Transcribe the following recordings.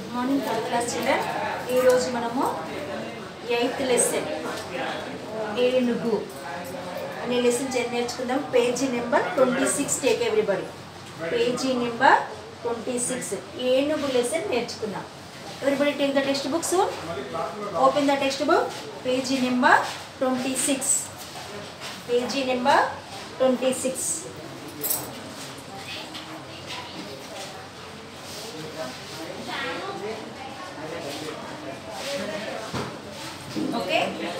Good morning third class children ఈరోజు మనము eighth lesson ఏనుగు అనే లెసన్ నేర్చుకుందాం page number twenty six take everybody page number twenty six ఏనుగు లెసన్ నేర్చుకుందాం everybody take the text book soon open the text book page number twenty six page number twenty six okay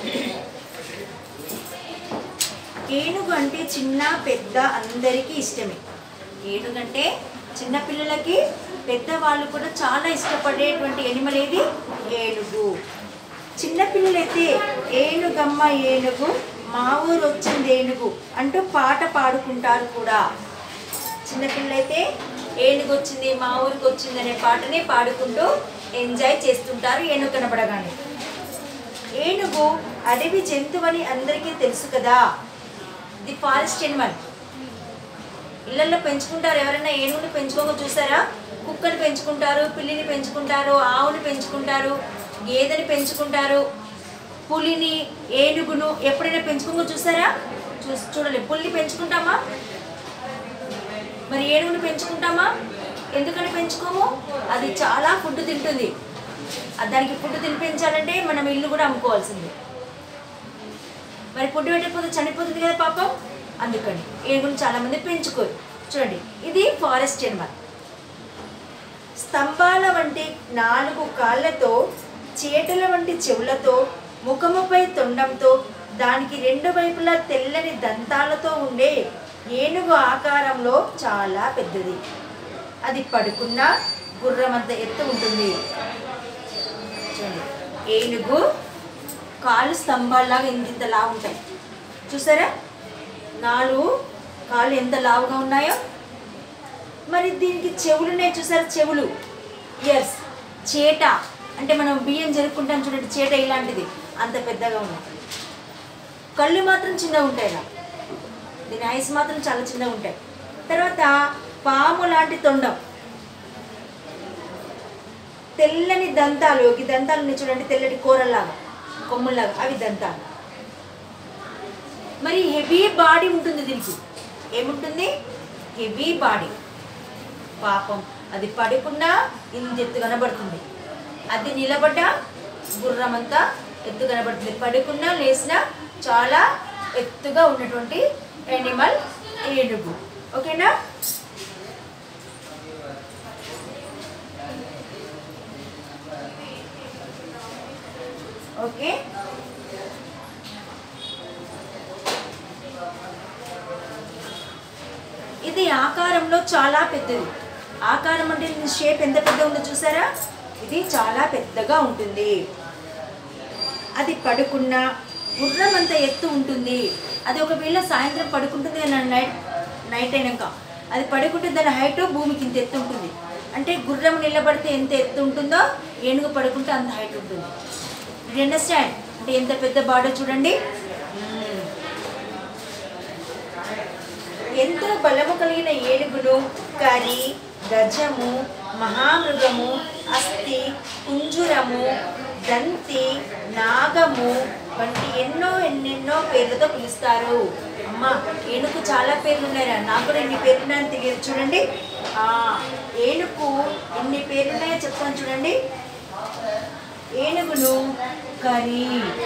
ఏనుగు అంటే చిన్న పెద్ద అందరికీ ఇష్టమే ఏనుగు అంటే చిన్న పిల్లలకి పెద్దవాళ్ళు కూడా చాలా ఇష్టపడేటువంటి ఎనిమల్ ఏది ఏనుగు చిన్న పిల్లలైతే ఏనుగమ్మ ఏనుగు మా ఊరు వచ్చింది ఏనుగు అంటూ పాట పాడుకుంటారు కూడా చిన్నపిల్లలైతే ఏనుగు వచ్చింది మా ఊరికి వచ్చింది అనే పాటని పాడుకుంటూ ఎంజాయ్ చేస్తుంటారు ఏనుగు కనపడగానే ఏనుగు అడవి జంతువని అందరికీ తెలుసు కదా ది ఫారెస్ట్ ఎనిమల్ ఇళ్ళల్లో పెంచుకుంటారు ఎవరైనా ఏనుగుని పెంచుకోక చూసారా కుక్కని పెంచుకుంటారు పిల్లిని పెంచుకుంటారు ఆవుని పెంచుకుంటారు గేదెని పెంచుకుంటారు పులిని ఏనుగును ఎప్పుడైనా పెంచుకోక చూసారా చూ చూడలేదు పులిని పెంచుకుంటామా మరి ఏనుగుని పెంచుకుంటామా ఎందుకని పెంచుకోము అది చాలా ఫుడ్ తింటుంది ఆ దానికి ఫుడ్ తినిపించాలంటే మనం ఇల్లు కూడా అమ్ముకోవాల్సింది మరి ఫుడ్ పెట్టకపోతే చనిపోతుంది కదా పాపం అందుకని ఏనుగుని చాలా మంది పెంచుకోరు చూడండి ఇది ఫారెస్ట్ ఎనిమల్ స్తంభాల వంటి నాలుగు కాళ్ళతో చీటల వంటి చెవులతో ముఖముపై తొండంతో దానికి రెండు వైపులా తెల్లని దంతాలతో ఉండే ఏనుగు ఆకారంలో చాలా పెద్దది అది పడుకున్న గుర్రమంత ఎత్తు ఉంటుంది చూడండి ఏనుగు కాళ్ళు స్తంభాల్లాగా ఇంత ఇంత లావు ఉంటాయి చూసారా నాలుగు కాళ్ళు ఎంత లావుగా ఉన్నాయో మరి దీనికి చెవులు ఉన్నాయి చూసారా చెవులు ఇయర్స్ చేట అంటే మనం బియ్యం జరుపుకుంటాం చూడండి చేట ఇలాంటిది అంత పెద్దగా ఉన్నాయి కళ్ళు మాత్రం చిన్నగా ఉంటాయి ఇలా దీని ఐస్ మాత్రం చాలా చిన్నగా ఉంటాయి తర్వాత పాము లాంటి తొండం తెల్లని దంతాలు ఈ దంతాలు ఉన్నాయి చూడండి తెల్లటి కూరలాగా కొమ్ముల్లాగా అవి దంతాలు మరి హెవీ బాడీ ఉంటుంది దీనికి ఏముంటుంది హెవీ బాడీ పాపం అది పడకుండా ఇంత ఎత్తు కనబడుతుంది అది నిలబడ్డ గుర్రం అంతా ఎత్తు కనబడుతుంది పడుకున్నా లేచినా చాలా ఎత్తుగా ఉన్నటువంటి యానిమల్ ఏనుగు ఓకేనా ఓకే ఇది ఆకారంలో చాలా పెద్దది ఆకారం అంటే దీని షేప్ ఎంత పెద్ద ఉందో చూసారా ఇది చాలా పెద్దగా ఉంటుంది అది పడుకున్న గుర్రం అంత ఎత్తు ఉంటుంది అది ఒకవేళ సాయంత్రం పడుకుంటుంది అని నైట్ నైట్ అయినాక అది పడుకుంటే దాని హైట్ భూమికి ఇంత ఎత్తు ఉంటుంది అంటే గుర్రం నిలబడితే ఎంత ఎత్తు ఉంటుందో ఏనుగు పడుకుంటే అంత హైట్ ఉంటుంది యూ అండర్స్టాండ్ అంటే ఎంత పెద్ద బాడో చూడండి మ్మ్. ఎంతో బలము కలిగిన ఏనుగును కరి గజము మహామృగము అస్థి కుంజురము దంతి నాగము వంటి ఎన్నో ఎన్నెన్నో పేర్లతో పిలుస్తారు అమ్మ ఏనుగు చాలా పేర్లు ఉన్నాయా నాకు కూడా ఎన్ని పేర్లు ఉన్నాయని తెలియదు చూడండి ఆ, ఏనుగు ఎన్ని పేర్లు ఉన్నాయో చెప్తాను చూడండి ఏనుగును కరి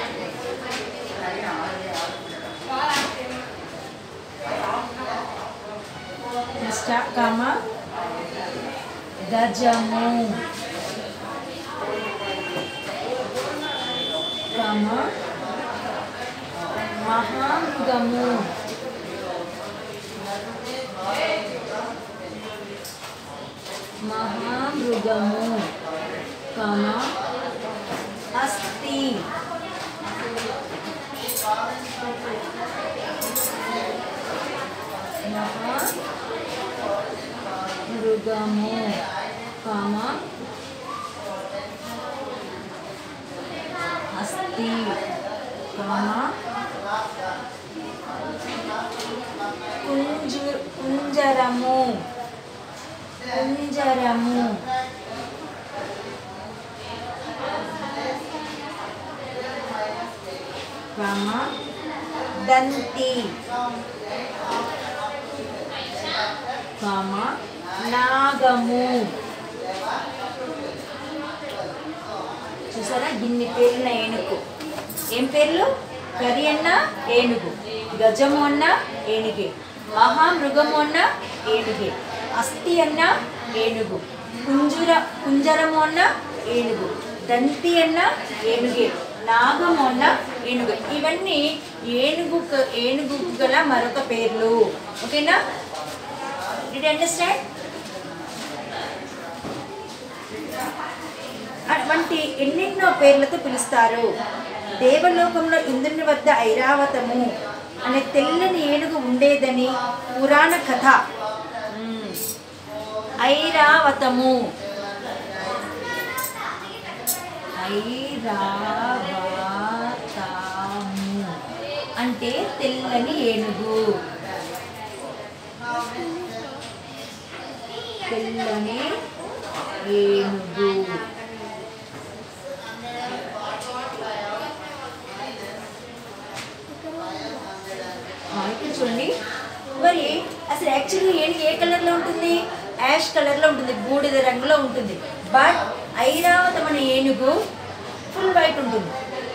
నిష్ట కామ గజము కామ మహామృగము మహామృగము కామ అస్థి మహా మృగము కామ అస్థి కామ కుంజు కుంజరము కుంజరము కామ దంతి కామ నాగము చూసారా ఇన్ని పేర్లున్న ఏనుగు ఏం పేర్లు కరి అన్న ఏనుగు గజము అన్న ఏనుగే మహామృగము అన్న ఏనుగే అస్థి అన్న ఏనుగు కుంజుర కుంజరము అన్న ఏనుగు దంతి అన్న ఏనుగే నాగము అన్న ఏనుగు ఇవన్నీ ఏనుగు ఏనుగు గల మరొక పేర్లు ఓకేనా డిడ్ అండర్స్టాండ్ వంటి ఎన్నెన్నో పేర్లతో పిలుస్తారు దేవలోకంలో ఇంద్రుని వద్ద ఐరావతము అనే తెల్లని ఏనుగు ఉండేదని పురాణ కథ మ్మ్. ఐరావతము ఐరావతము అంటే తెల్లని ఏనుగు తెల్లని ఏనుగు ఆ, ఇక్కడ చూడండి మరి అసలు యాక్చువల్లీ ఏనుగు ఏ కలర్లో ఉంటుంది యాష్ కలర్లో ఉంటుంది బూడిద రంగులో ఉంటుంది బట్ ఐరావతం అనే ఏనుగు ఫుల్ వైట్ ఉంటుంది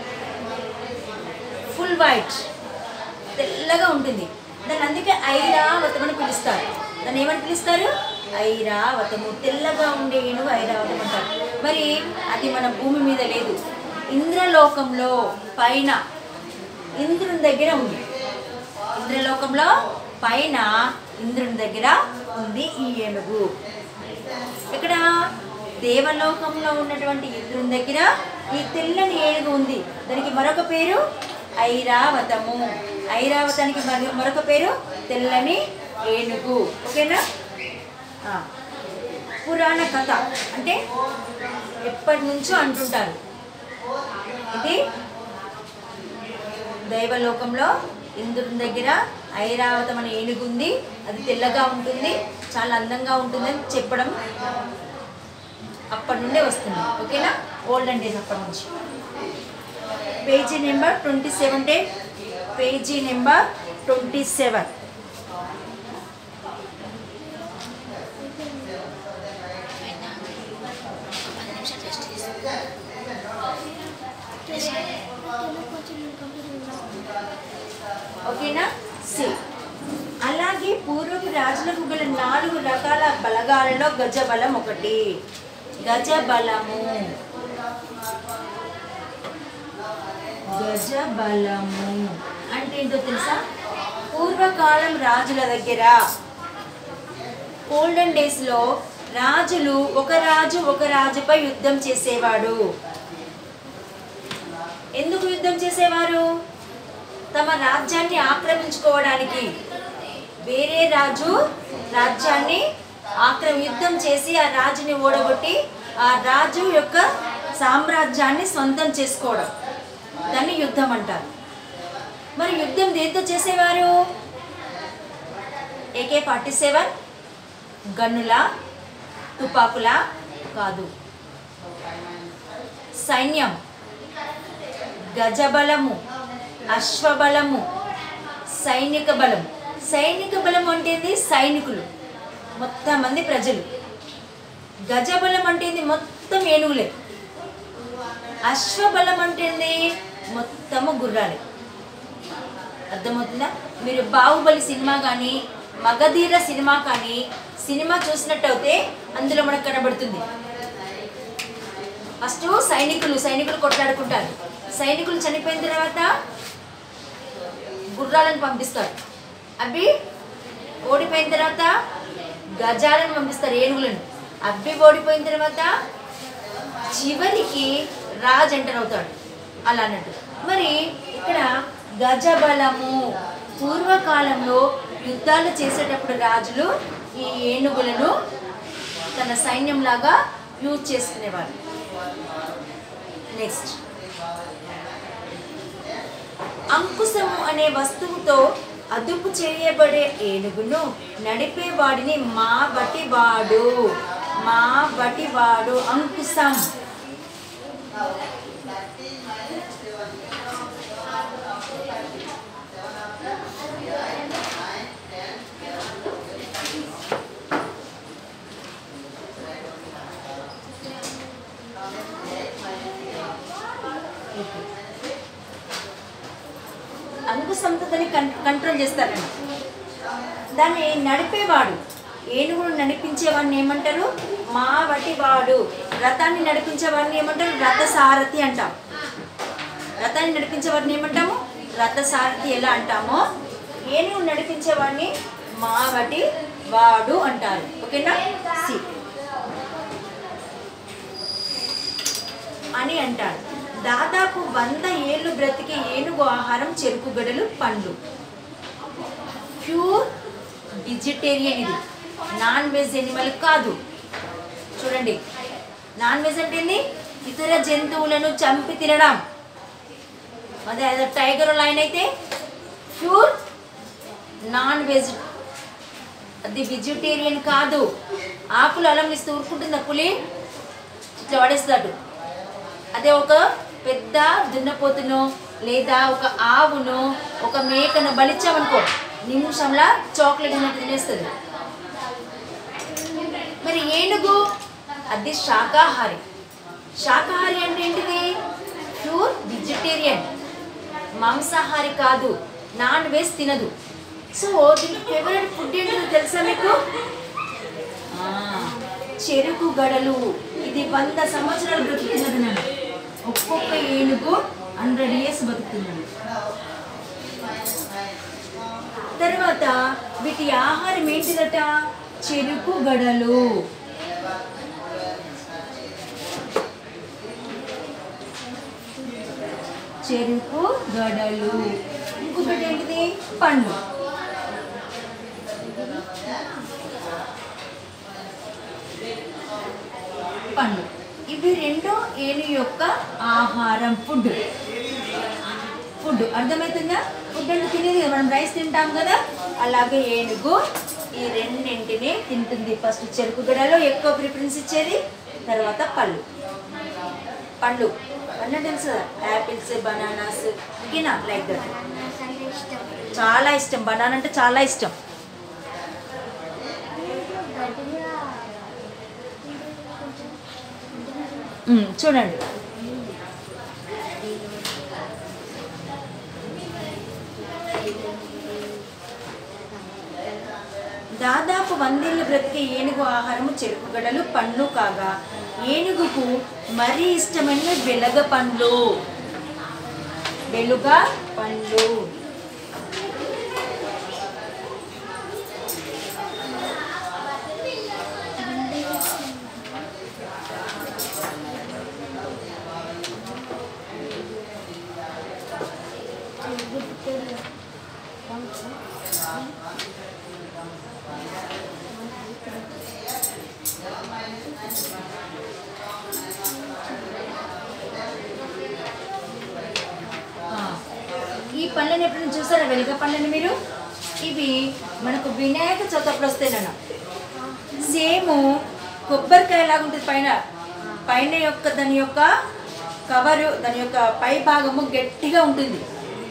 ఫుల్ వైట్ తెల్లగా ఉంటుంది దాన్ని అందుకే ఐరావతం అని పిలుస్తారు దాన్ని ఏమని పిలుస్తారు ఐరావతము తెల్లగా ఉండే ఏనుగు ఐరావతం అంటారు మరి అది మన భూమి మీద లేదు ఇంద్రలోకంలో పైన ఇంద్రుని దగ్గర ఉంది ఇంద్రలోకంలో పైన ఇంద్రుని దగ్గర ఉంది ఈ ఏనుగు ఇక్కడ దేవలోకంలో ఉన్నటువంటి ఇంద్రుని దగ్గర ఈ తెల్లని ఏనుగు ఉంది దానికి మరొక పేరు ఐరావతము ఐరావతానికి మరి- మరొక పేరు తెల్లని ఏనుగు ఓకేనా ఆ. పురాణ కథ అంటే ఎప్పటి నుంచో అంటుంటారు ఇది దైవలోకంలో ఇంద్రుని దగ్గర ఐరావతం అనే ఏనుగు ఉంది అది తెల్లగా ఉంటుంది చాలా అందంగా ఉంటుందని చెప్పడం అప్పటి నుండే వస్తుంది ఓకేనా ఓల్డెన్ డేస్ అప్పటి నుంచి page number twenty seven day page number twenty seven ఓకేనా సి అలాగే పూర్వపు రాజులకు గల నాలుగు రకాల బలగాలలో గజబలం ఒకటి గజబలము గజబలము అంటే ఏంటో తెలుసా పూర్వకాలం రాజుల దగ్గర ఓల్డెన్ డేస్లో రాజులు ఒక రాజు ఒక రాజుపై యుద్ధం చేసేవాడు ఎందుకు యుద్ధం చేసేవారు తమ రాజ్యాన్ని ఆక్రమించుకోవడానికి వేరే రాజు రాజ్యాన్ని ఆక్రమ యుద్ధం చేసి ఆ రాజుని ఓడగొట్టి ఆ రాజు యొక్క సామ్రాజ్యాన్ని సొంతం చేసుకోవడం దాన్ని యుద్ధం అంటారు మరి యుద్ధం దేంతో చేసేవారు ఏకే ఫార్టీ సెవెన్ గన్నుల తుపాకుల కాదు సైన్యం గజబలము అశ్వబలము సైనిక బలం సైనిక బలం అంటే ఏంది? సైనికులు మొత్తం మంది ప్రజలు గజబలం అంటే ఏంది? మొత్తం ఏనుగులే అశ్వబలం అంటే ఏంది? మొత్తము గుర్రాలే అర్థమవుతుందా మీరు బాహుబలి సినిమా కానీ మగధీర సినిమా కానీ సినిమా చూసినట్టయితే అందులో మనకు కనబడుతుంది ఫస్ట్ సైనికులు సైనికులు కొట్లాడుకుంటారు సైనికులు చనిపోయిన తర్వాత గుర్రాలను పంపిస్తారు అవి ఓడిపోయిన తర్వాత గజాలను పంపిస్తారు ఏనుగులను అవి ఓడిపోయిన తర్వాత చివరికి రాజు ఎంటర్ అవుతాడు అలా అన్నట్టు మరి ఇక్కడ గజబలము పూర్వకాలంలో యుద్ధాలు చేసేటప్పుడు రాజులు ఈ ఏనుగులను తన సైన్యంలాగా యూజ్ చేసుకునేవారు నెక్స్ట్ అంకుశము అనే వస్తువుతో అదుపు చేయబడే ఏనుగును నడిపేవాడిని మా బటివాడు మా బటివాడు అంకుశం ఓకే అంగు సంతతిని కం కంట్రోల్ చేస్తారండి దాన్ని నడిపేవాడు ఏనుగును నడిపించేవాడిని ఏమంటారు మా వాడు రథాన్ని నడిపించేవాడిని ఏమంటారు రథసారథి అంటాం రథాన్ని నడిపించేవాడిని ఏమంటాము రథసారథి ఎలా అంటామో ఏనుగు నడిపించేవాడిని మా వాడు అంటారు ఓకేనా సి అని అంటారు దాదాపు వంద ఏళ్ళు బ్రతికే ఏనుగు ఆహారం చెరుకు గడలు పండ్లు ప్యూర్ వెజిటేరియన్ ఇది నాన్ వెజ్ ఎనిమల్ కాదు చూడండి నాన్ వెజ్ అంటే ఏంది ఇతర జంతువులను చంపి తినడం అదే అదే టైగర్ లైన్ అయితే ప్యూర్ నాన్ వెజ్ అది వెజిటేరియన్ కాదు ఆకులు అలంగిస్తూ ఊరుకుంటుందా పులి ఇట్లా పడేస్తాడు అదే ఒక పెద్ద దున్నపోతును లేదా ఒక ఆవును ఒక మేకను బలిచ్చామనుకో నిమిషంలో చాక్లెట్ ఉన్నట్టు తినేస్తుంది మరి ఏనుగు అది శాకాహారి శాకాహారి అంటే ఏంటిది ప్యూర్ వెజిటేరియన్ మాంసాహారి కాదు నాన్ వెజ్ తినదు సో దీని ఫేవరెట్ ఫుడ్ ఏంటో తెలుసా మీకు ఆ, చెరుకు గడలు ఇది వంద సంవత్సరాలు బ్రతుకుతున్నది నన్ను ఒక్కొక్క ఏనుగు హండ్రెడ్ ఇయర్స్ బతుకుతున్నాడు తర్వాత వీటి ఆహారం ఏంటిదట చెరుకు గడలు చెరుకు గడలు ఇంకొకటి ఏంటిది పండు పండు ఇవి రెండు ఏను యొక్క ఆహారం ఫుడ్ ఫుడ్ అర్థమవుతుందా ఫుడ్ అంటే తినేది కదా మనం రైస్ తింటాం కదా అలాగే ఏనుగు ఈ రెండింటిని తింటుంది ఫస్ట్ చెరుకు గడలో ఎక్కువ ప్రిఫరెన్స్ ఇచ్చేది తర్వాత పళ్ళు పండ్లు పండ్లు అంటే తెలుసు కదా యాపిల్స్ బనానాస్ ఓకేనా లైక్ దట్ చాలా ఇష్టం బనానా అంటే చాలా ఇష్టం మ్మ్, చూడండి దాదాపు వందేళ్ళు బ్రతికే ఏనుగు ఆహారము చెరుకు గడలు పండ్లు కాగా ఏనుగుకు మరీ ఇష్టమైన వెలగ పండ్లు వెలుగ పండ్లు ఆ, ఈ పళ్ళని ఎప్పుడైనా చూసారా వెలుగ పళ్ళని మీరు ఇవి మనకు వినాయక చవితి అప్పుడు వస్తాయి నాన్న సేమ్ కొబ్బరికాయ లాగా ఉంటుంది పైన పైన యొక్క దాని యొక్క కవరు దాని యొక్క పై భాగము గట్టిగా ఉంటుంది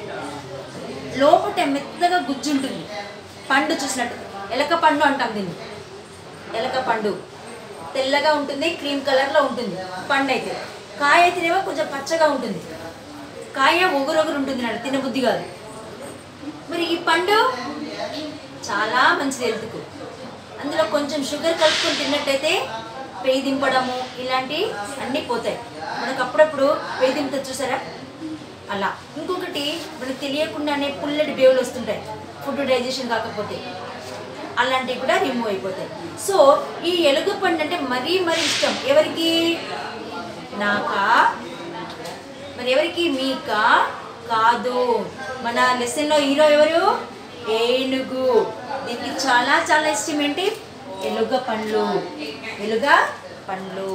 లోపట మెత్తగా గుజ్జు ఉంటుంది పండు చూసినట్టు ఎలక పండు అంటాం దీన్ని ఎలక పండు తెల్లగా ఉంటుంది క్రీమ్ కలర్లో ఉంటుంది పండు అయితే కాయ అయితేనేమో కొంచెం పచ్చగా ఉంటుంది కాయ ఒగురొగురు ఉంటుంది నాడు తినబుద్ధి కాదు మరి ఈ పండు చాలా మంచిది హెల్త్కు అందులో కొంచెం షుగర్ కలుపుకొని తిన్నట్టయితే పెయి దింపడము ఇలాంటి అన్నీ పోతాయి మనకు అప్పుడప్పుడు పెయి దింపుతుంది చూసారా అలా ఇంకొకటి మనకు తెలియకుండానే పుల్లటి బేవులు వస్తుంటాయి ఫుడ్ డైజెషన్ కాకపోతే అలాంటివి కూడా రిమూవ్ అయిపోతాయి సో ఈ ఎలుగు పండు అంటే మరీ మరీ ఇష్టం ఎవరికి నాకా మరి ఎవరికి మీకా కాదు మన లెసన్లో హీరో ఎవరు ఏనుగు దీనికి చాలా చాలా ఇష్టం ఏంటి ఎలుగ పండ్లు ఎలుగ పండ్లు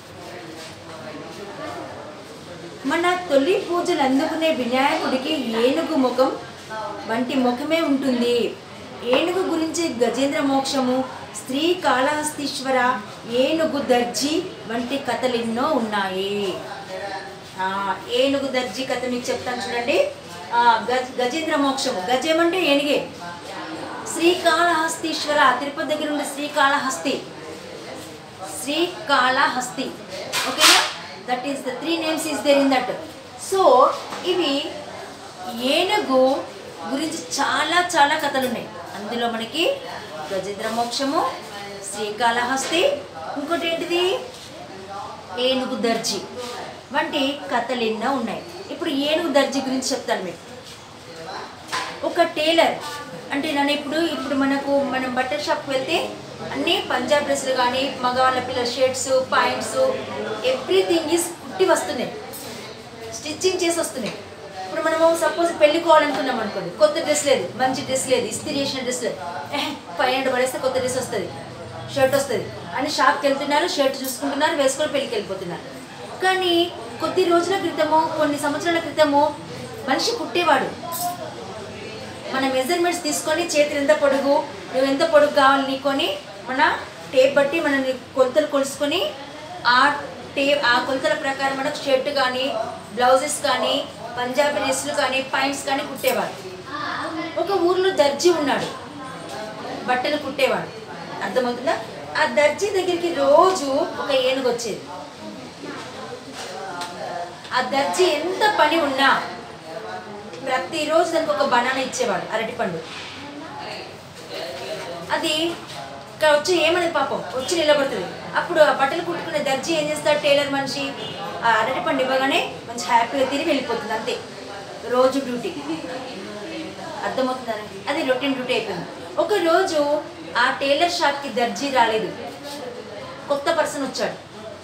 మన తొలి పూజలు అందుకునే వినాయకుడికి ఏనుగు ముఖం వంటి ముఖమే ఉంటుంది ఏనుగు గురించి గజేంద్ర మోక్షము స్త్రీ కాళహస్తీశ్వర ఏనుగు దర్జీ వంటి కథలు ఎన్నో ఉన్నాయి ఆ, ఏనుగు దర్జీ కథ మీకు చెప్తాను చూడండి ఆ, గజ గజేంద్ర మోక్షము గజం అంటే ఏనుగే శ్రీకాళహస్తీశ్వర తిరుపతి దగ్గర ఉండే శ్రీకాళహస్తి శ్రీకాళహస్తి ఓకేనా that is the three names is there in that so ఇవి ఏనుగు గురించి చాలా చాలా కథలు ఉన్నాయి అందులో మనకి గజేంద్ర మోక్షము శ్రీకాళహస్తి ఇంకోటి ఏంటిది ఏనుగు దర్జీ వంటి కథలు ఎన్నో ఉన్నాయి ఇప్పుడు ఏనుగు దర్జీ గురించి చెప్తాను మీకు ఒక టైలర్ అంటే నన్ను ఇప్పుడు ఇప్పుడు మనకు మనం బట్టల షాప్కి వెళ్తే అన్ని పంజాబ్ డ్రెస్సులు కానీ మగవాళ్ళ పిల్లల షర్ట్స్ పాయింట్స్ ఎవ్రీథింగ్ ఈజ్ కుట్టి వస్తున్నాయి స్టిచ్చింగ్ చేసి వస్తున్నాయి ఇప్పుడు మనము సపోజ్ పెళ్లి కోవాలనుకున్నాం అనుకోండి కొత్త డ్రెస్ లేదు మంచి డ్రెస్ లేదు ఇస్త్రీ చేసిన డ్రెస్ లేదు ఫైవ్ హండ్రెడ్ పడేస్తే కొత్త డ్రెస్ వస్తుంది షర్ట్ వస్తుంది అని షాప్కి వెళ్తున్నారు షర్ట్ చూసుకుంటున్నారు వేసుకొని పెళ్ళికి వెళ్ళిపోతున్నారు కానీ కొద్ది రోజుల క్రితము కొన్ని సంవత్సరాల క్రితము మనిషి కుట్టేవాడు మన మెజర్మెంట్స్ తీసుకొని చేతులు ఎంత పొడుగు నువ్వు ఎంత పొడుగు కావాలి నీకొని మన టేప్ బట్టి మన కొలతలు కొలుసుకొని ఆ టే ఆ కొలతల ప్రకారం మనకు షర్ట్ కానీ బ్లౌజెస్ కానీ పంజాబీ డ్రెస్సులు కానీ పాయింట్స్ కానీ కుట్టేవాడు ఒక ఊర్లో దర్జీ ఉన్నాడు బట్టలు కుట్టేవాడు అర్థమవుతుందా ఆ దర్జీ దగ్గరికి రోజు ఒక ఏనుగు వచ్చేది ఆ దర్జీ ఎంత పని ఉన్నా ప్రతిరోజు దానికి ఒక బనానా ఇచ్చేవాడు అరటిపండు అది ఇక్కడ వచ్చి ఏమనేది పాపం వచ్చి నిలబడుతుంది అప్పుడు ఆ బట్టలు కుట్టుకునే దర్జీ ఏం చేస్తాడు టైలర్ మనిషి ఆ అరటిపండు ఇవ్వగానే మంచి హ్యాపీగా తిరిగి వెళ్ళిపోతుంది అంతే రోజు డ్యూటీ అర్థమవుతుందని అది రొటీన్ డ్యూటీ అయిపోయింది ఒక రోజు ఆ టైలర్ షాప్కి దర్జీ రాలేదు కొత్త పర్సన్ వచ్చాడు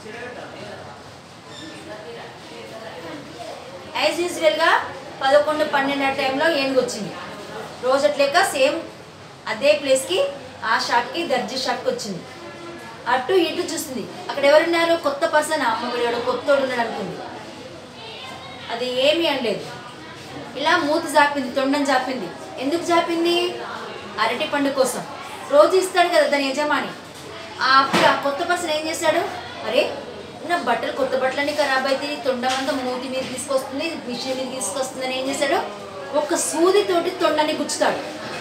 యాజ్ యూజువల్గా పదకొండు పన్నెండు ఆ టైంలో ఏనుగు వచ్చింది రోజు అట్లేక సేమ్ అదే ప్లేస్కి ఆ షాప్కి దర్జీ షాప్కి వచ్చింది అటు ఇటు చూస్తుంది అక్కడ ఎవరున్నారు కొత్త పర్సన్ అమ్మగుడు కొత్తోడు ఉన్నాడు అనుకుంది అది ఏమీ అనలేదు ఇలా మూతి జాపింది తొండం జాపింది ఎందుకు జాపింది అరటి పండు కోసం రోజు ఇస్తాడు కదా దాని యజమాని ఆ అప్పుడు ఆ కొత్త పర్సన్ ఏం చేశాడు అరే నా బట్టలు కొత్త బట్టలన్నీ ఖరాబ్ అయితే ఈ తొండం అంతా మూతి మీద తీసుకొస్తుంది మిషన్ మీద తీసుకొస్తుంది అని ఏం చేశాడు ఒక సూదితోటి తొండాన్ని గుచ్చుతాడు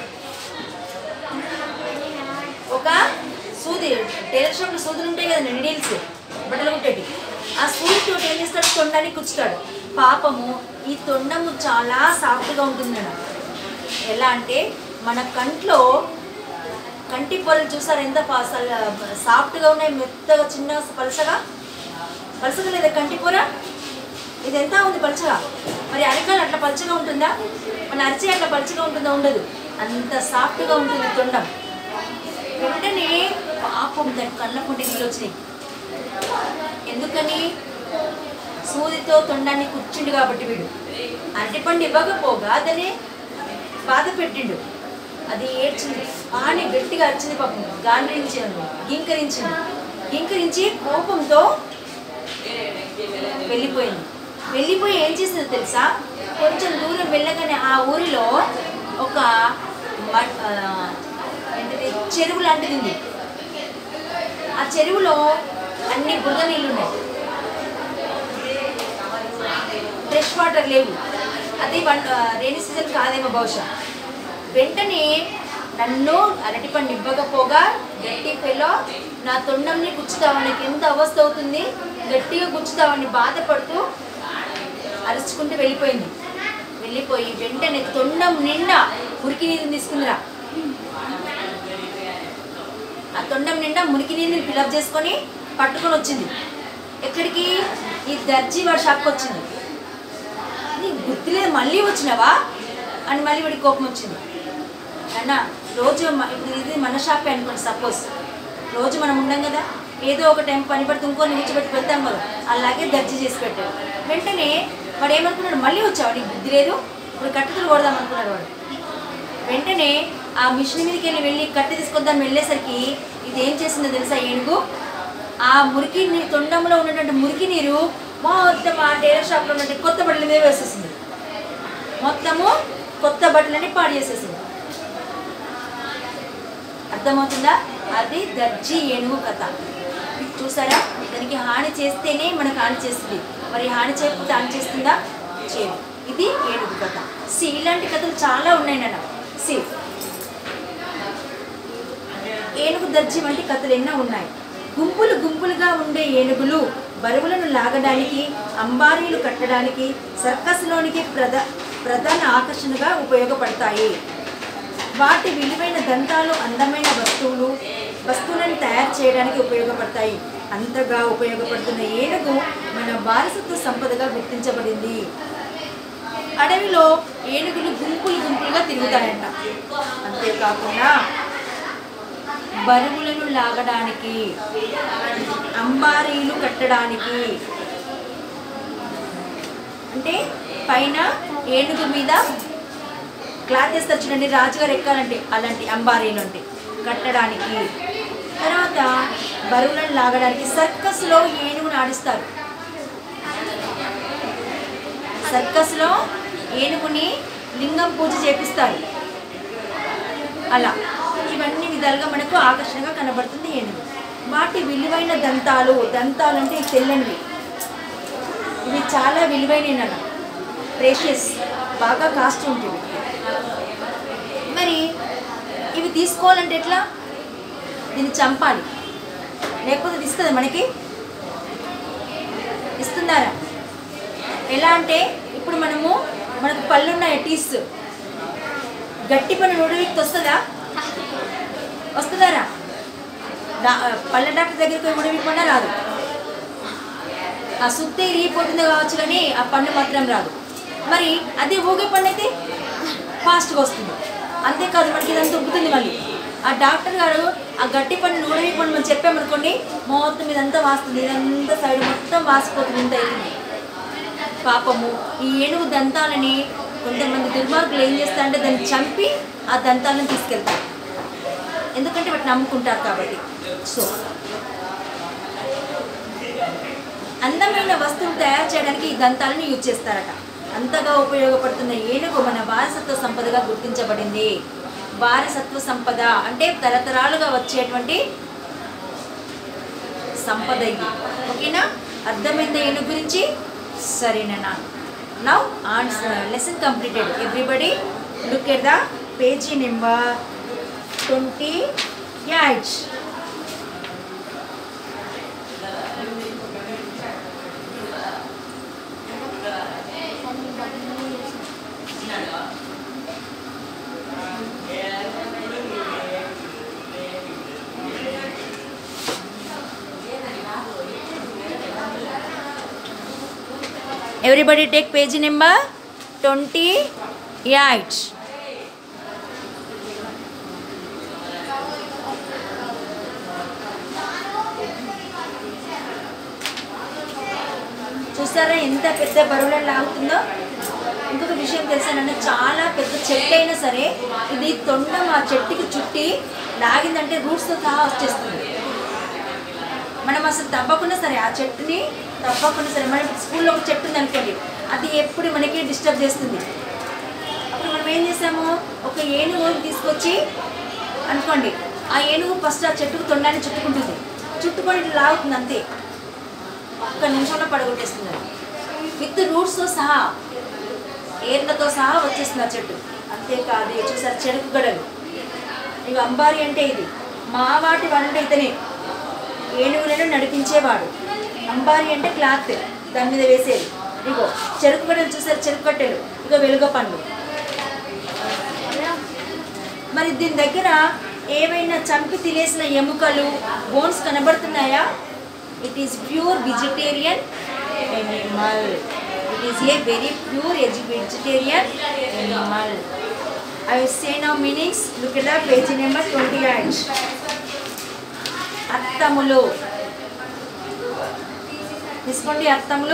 ఒక సూది టైలర్ షాప్లో సూదులు ఉంటాయి కదండి నిడిల్స్ బట్టలు కుట్టేటి ఆ సూదితో ఏం చేస్తాడు తొండాన్ని కుచ్చుతాడు పాపము ఈ తొండము చాలా సాఫ్ట్గా ఉంటుంది మేడం ఎలా అంటే మన కంట్లో కంటి పొరలు చూసారు ఎంత పా- సల- సాఫ్ట్గా ఉన్నాయి మెత్తగా చిన్న పలసగా పలసగా లేదా కంటి పొర ఇది ఎంత ఉంది పలచగా మరి అరికాలు అట్లా పలచగా ఉంటుందా మన అరిచి అట్లా పలచగా ఉంటుందా ఉండదు అంత సాఫ్ట్గా ఉంటుంది తొండం వెంటనే పాపం దాని కళ్ళ పుట్టి నీళ్ళు వచ్చినాయి ఎందుకని సూదితో తొండాన్ని కూర్చుండు కాబట్టి వీడు అరటిపండు ఇవ్వకపోగా దాన్ని బాధ పెట్టిండు అది ఏడ్చింది ఆని గట్టిగా అరిచింది పాపం గాండ్రించింది గింకరించింది గింకరించి కోపంతో వెళ్ళిపోయింది వెళ్ళిపోయి ఏం చేసిందో తెలుసా కొంచెం దూరం వెళ్ళగానే ఆ ఊరిలో ఒక మ- ఆ, ఏంటిది చెరువు లాంటిది ఉంది ఆ చెరువులో అన్ని బురద నీళ్ళు ఉన్నాయి ఫ్రెష్ వాటర్ లేవు అది వన్ రైనీ సీజన్ కాదేమో బహుశా వెంటనే నన్ను అరటిపండు ఇవ్వకపోగా గట్టి పెలో నా తొండంని గుచ్చుతావా నాకు ఎంత అవస్థ అవుతుంది గట్టిగా గుచ్చుతావని బాధపడుతూ అరుచుకుంటూ వెళ్ళిపోయింది వెళ్ళిపోయి వెంటనే తొండం నిండా మురికి నీరుని తీసుకుందిరా ఆ తొండం నిండా మురికి నీరుని ఫిలప్ చేసుకొని పట్టుకొని వచ్చింది ఎక్కడికి ఈ దర్జీ వాడి షాప్కి వచ్చింది నీకు గుర్తులేదు మళ్ళీ వచ్చినావా అని మళ్ళీ వాడికి కోపం వచ్చింది అన్న రోజు మ- ఇప్పుడు ఇది మన షాపే అనుకోండి సపోజ్ రోజు మనం ఉండం కదా ఏదో ఒక టైం పని పడితే ఇంకో నిలిచిపెట్టి పెడతాం కదా అలాగే దర్జీ చేసి పెట్టాడు వెంటనే వాడు ఏమనుకున్నాడు మళ్ళీ వచ్చావు నీకు బుద్ధి లేదు ఇప్పుడు కట్టుదలు కొడదాం అనుకున్నాడు వాడు వెంటనే ఆ మిషన్ మీదకి వెళ్ళి వెళ్ళి కట్టి తీసుకొద్దాం వెళ్ళేసరికి ఇది ఏం చేసిందో తెలుసా ఏనుగు ఆ మురికి నీ తొండంలో ఉన్నటువంటి మురికి నీరు మొత్తం ఆ టైలర్ షాప్లో ఉన్నటువంటి కొత్త బట్టల మీద వేసేసింది మొత్తము కొత్త బట్టలని పాడు చేసేసింది అర్థమవుతుందా అది దర్జీ ఏనుగు కథ చూసారా దానికి హాని చేస్తేనే మనకు హాని చేస్తుంది మరి హాని చేయకపోతే హాని చేస్తుందా చేయదు ఇది ఏనుగు కథ సి ఇలాంటి కథలు చాలా ఉన్నాయి నాన్న సి ఏనుగు దర్జీ వంటి కథలు ఎన్నో ఉన్నాయి గుంపులు గుంపులుగా ఉండే ఏనుగులు బరువులను లాగడానికి అంబారీలు కట్టడానికి సర్కస్లోనికి ప్రధ ప్రధాన ఆకర్షణగా ఉపయోగపడతాయి వాటి విలువైన దంతాలు అందమైన వస్తువులు వస్తువులను తయారు చేయడానికి ఉపయోగపడతాయి అంతగా ఉపయోగపడుతున్న ఏనుగు మన వారసత్వ సంపదగా గుర్తించబడింది అడవిలో ఏనుగులు గుంపులు గుంపులుగా తిరుగుతాయంట అంతేకాకుండా బరువులను లాగడానికి అంబారీలు కట్టడానికి అంటే పైన ఏనుగు మీద క్లాత్ వేస్తారు చూడండి రాజుగారు ఎక్కాలంటే అలాంటి అంబారీలు అంటే కట్టడానికి తర్వాత బరువులను లాగడానికి సర్కస్లో ఏనుగును ఆడిస్తారు సర్కస్లో ఏనుగుని లింగం పూజ చేపిస్తారు అలా ఇవన్నీ విధాలుగా మనకు ఆకర్షణగా కనబడుతుంది ఏనుగు వాటి విలువైన దంతాలు దంతాలు అంటే ఈ తెల్లనివి ఇవి చాలా విలువైనవి అన్న ప్రేషియస్ బాగా కాస్ట్ ఉంటుంది మరి ఇవి తీసుకోవాలంటే ఎట్లా దీన్ని చంపాలి లేకపోతే ఇది ఇస్తుంది మనకి ఇస్తున్నారా ఎలా అంటే ఇప్పుడు మనము మనకు పళ్ళు ఉన్నాయి టీస్ గట్టి పని నూడికి వస్తుందా వస్తుందారా డా పళ్ళ డాక్టర్ దగ్గరికి పోయి ముడివికి పన్నా రాదు ఆ సుత్తి ఇరిగిపోతుంది కావచ్చు కానీ ఆ పన్ను మాత్రం రాదు మరి అదే ఊగే పన్ను అయితే ఫాస్ట్గా వస్తుంది అంతేకాదు మనకి ఇదంతా ఉబ్బుతుంది మళ్ళీ ఆ డాక్టర్ గారు ఆ గట్టి పన్ను నూడవి పన్ను మనం చెప్పామనుకోండి మొత్తం ఇదంతా వాస్తుంది ఇదంతా సైడ్ మొత్తం వాసిపోతుంది ఇంత అవుతుంది పాపము ఈ ఏనుగు దంతాలని కొంతమంది దుర్మార్గులు ఏం చేస్తారంటే దాన్ని చంపి ఆ దంతాలను తీసుకెళ్తారు ఎందుకంటే వాటిని నమ్ముకుంటారు కాబట్టి సో అందమైన వస్తువులు తయారు చేయడానికి ఈ దంతాలను యూజ్ చేస్తారట అంతగా ఉపయోగపడుతున్న ఏనుగు మన వారసత్వ సంపదగా గుర్తించబడింది వారసత్వ సంపద అంటే తరతరాలుగా వచ్చేటువంటి సంపద ఇది ఓకేనా అర్థమైందా ఏనుగు గురించి సరేనా now answer lesson completed everybody look at the page number twenty eight Everybody take page number 28. చూసారా ఎంత పెద్ద బరువులను లాగుతుందో ఇంకొక విషయం తెలుసానంటే చాలా పెద్ద చెట్టు అయినా సరే ఇది తొండం ఆ చెట్టుకి చుట్టి లాగిందంటే రూట్స్తో సహా వచ్చేస్తుంది మనం అసలు తప్పకుండా సరే ఆ చెట్టుని తప్పకుండా సరే మనం స్కూల్లో ఒక చెట్టు ఉంది అనుకోండి అది ఎప్పుడు మనకి డిస్టర్బ్ చేస్తుంది అప్పుడు మనం ఏం చేసాము ఒక ఏనుగు తీసుకొచ్చి అనుకోండి ఆ ఏనుగు ఫస్ట్ ఆ చెట్టుకు తొండాన్ని చుట్టుకుంటుంది చుట్టుకొని ఇట్లా లాగుతుంది అంతే ఒక్క నిమిషంలో పడగొట్టేస్తుంది అది. విత్ రూట్స్తో సహా ఏర్లతో సహా వచ్చేస్తుంది ఆ చెట్టు అంతేకాదు ఇక చూసారు చెరుకు గడలు ఇక అంబారి అంటే ఇది మా వాటి వాడంటే ఇతనే ఏనుగులను నడిపించేవాడు అంబారి అంటే క్లాత్ దాని మీద వేసేది ఇగో చెరుకు కట్టెలు చూసారు చెరుకు కట్టెలు ఇగో వెలుగ పండ్లు మరి దీని దగ్గర ఏవైనా చంపి తినేసిన ఎముకలు బోన్స్ కనబడుతున్నాయా it is pure vegetarian animal it is a very pure vegetarian animal I say now meanings look at the page number twenty eight అర్థములు తీసుకోండి అర్థములు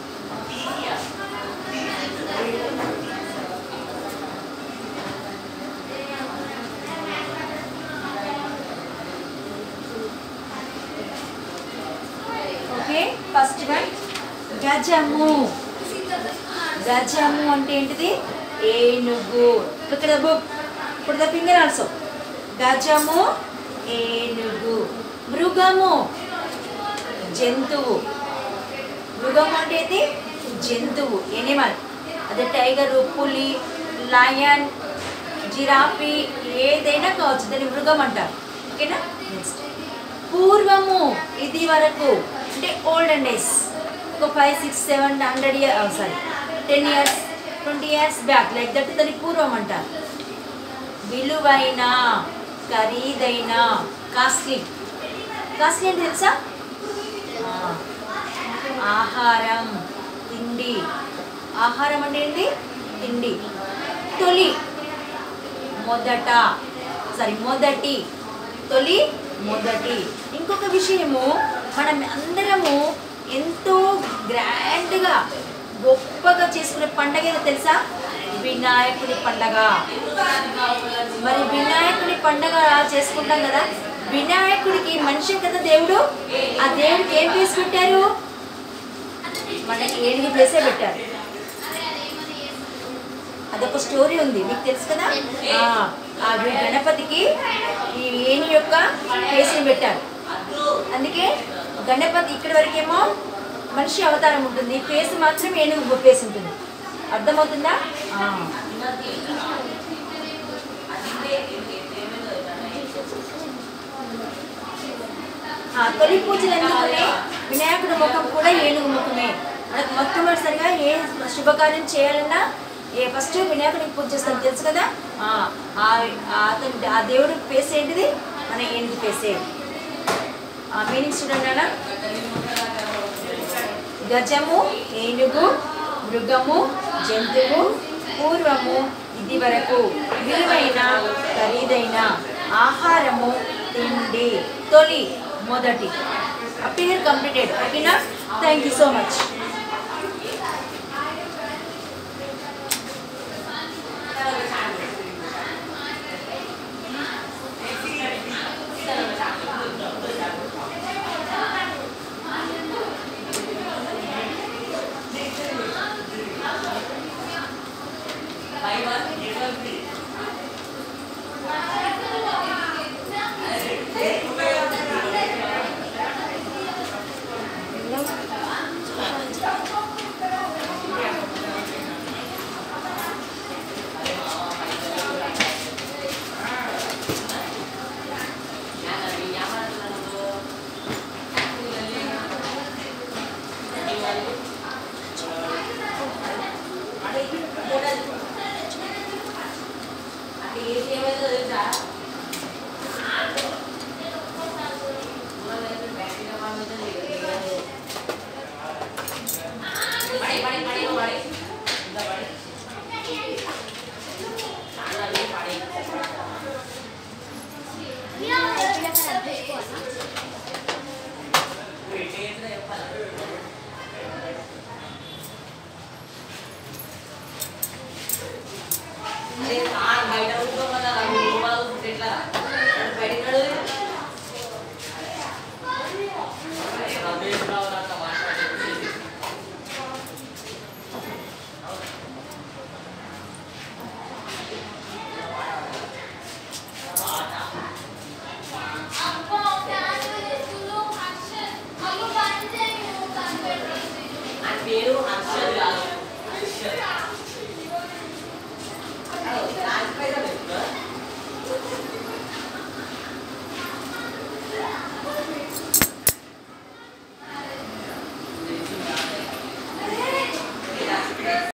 ఓకే ఫస్ట్ వన్ గజము గజము అంటే ఏంటిది ఏనుగు ఇక్కడ బుక్ ఇప్పుడు ద ఫింగర్ ఆల్సో గజము ఏనుగు మృగము జంతువు మృగము అంటే ఏంటి జంతువు ఎనిమల్ అదే టైగరు పులి లయన్ జిరాఫీ ఏదైనా కావచ్చు దాన్ని మృగం అంటారు ఓకేనా నెక్స్ట్ పూర్వము ఇది వరకు అంటే ఓల్డెన్ డేస్ ఒక five six seven hundred year sorry ten years twenty years back like that దానికి పూర్వం అంటారు విలువైన ఖరీదైన కాస్ట్లీ కాస్ట్లీ అంటే తెలుసా ఆ, ఆహారం తిండి ఆహారం అంటే ఏంటి తిండి తొలి మొదట సారీ మొదటి తొలి మొదటి ఇంకొక విషయము మనం అందరము ఎంతో గ్రాండ్గా గొప్పగా చేసుకునే పండగ ఏదో తెలుసా వినాయకుడి పండగ మరి వినాయకుడి పండగ చేసుకుంటాం కదా వినాయకుడికి మనిషి కదా దేవుడు ఆ దేవుడికి ఏం ప్లేస్ పెట్టారు మన ఏనుగు ప్లేసే పెట్టారు అదొక స్టోరీ ఉంది మీకు తెలుసు కదా ఆ, ఆ వి- గణపతికి ఈ ఏనుగు యొక్క ఫేస్ని పెట్టారు అందుకే గణపతి ఇక్కడి వరకేమో మనిషి అవతారం ఉంటుంది ఫేస్ మాత్రం ఏనుగు ఫేస్ ఉంటుంది అర్థమవుతుందా ఆ. ఆ తొలి పూజలు ఎందుకనే వినాయకుడి ముఖం కూడా ఏనుగు ముఖమే మనకు మొట్టమొదటిసారిగా ఏ శుభకార్యం చేయాలన్నా ఏ ఫస్ట్ వినాయకుడికి పూజ చేస్తాం తెలుసు కదా ఆ, ఆ ఆ అతని ఆ దేవుడి ఫేస్ ఏంటిది మన ఏనుగు ఫేసే ఆ మీనింగ్ చూడండి నాన్న. గజము ఏనుగు మృగము జంతువు పూర్వము ఇది వరకు విలువైన ఖరీదైన ఆహారము తిండి తొలి మొదటి అపీర్ కంప్లీటెడ్ ఓకేనా థ్యాంక్ యూ సో మచ్ పేరు హర్షద్ కాదు హర్షద్